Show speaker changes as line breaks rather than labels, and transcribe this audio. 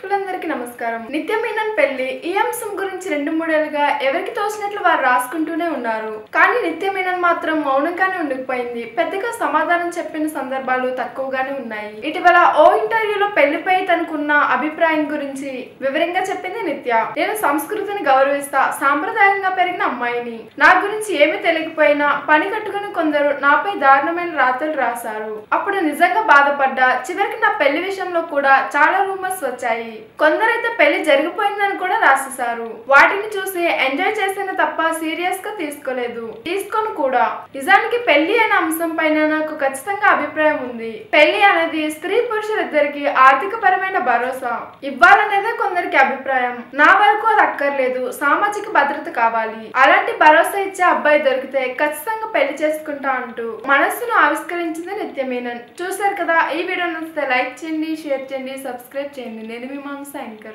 ప్రేక్షకులందరికీ నమస్కారం నిత్య మీనన్ పెళ్లి ఈ అంశం గురించి రెండు మూడేళ్లుగా ఎవరికి తోచినట్లు వారు రాసుకుంటూనే ఉన్నారు కానీ నిత్య మీనన్ మాత్రం మౌనంగానే ఉండిపోయింది పెద్దగా సమాధానం చెప్పిన సందర్భాలు తక్కువగానే ఉన్నాయి ఇటీవల ఓ ఇంటర్వ్యూలో పెళ్లిపై తనకున్న అభిప్రాయం గురించి వివరంగా చెప్పింది నిత్య నేను సంస్కృతిని గౌరవిస్తా సాంప్రదాయంగా పెరిగిన అమ్మాయిని నా గురించి ఏమీ తెలియకపోయినా పని కట్టుకుని కొందరు నాపై దారుణమైన రాతలు రాశారు అప్పుడు నిజంగా బాధపడ్డా చివరికి నా పెళ్లి విషయంలో కూడా చాలా రూమర్స్ వచ్చాయి కొందరైతే పెళ్లి జరిగిపోయిందని కూడా రాసేశారు వాటిని చూసి ఎంజాయ్ చేసిన తప్ప సీరియస్ గా తీసుకోలేదు తీసుకొని కూడా నిజానికి పెళ్లి అనే అంశం పైన నాకు ఖచ్చితంగా అభిప్రాయం ఉంది పెళ్లి అనేది స్త్రీ పురుషులిద్దరికి ఆర్థిక పరమైన భరోసా ఇవ్వాలనేదే కొందరికి అభిప్రాయం నా వరకు అది అక్కర్లేదు సామాజిక భద్రత కావాలి అలాంటి భరోసా ఇచ్చే అబ్బాయి దొరికితే ఖచ్చితంగా పెళ్లి చేసుకుంటా అంటూ మనస్సును ఆవిష్కరించింది నిత్యమేనన్ చూశారు కదా ఈ వీడియో నచ్చితే లైక్ చేయండి షేర్ చేయండి సబ్స్క్రైబ్ చేయండి నేను మీ మాంస యాంకర్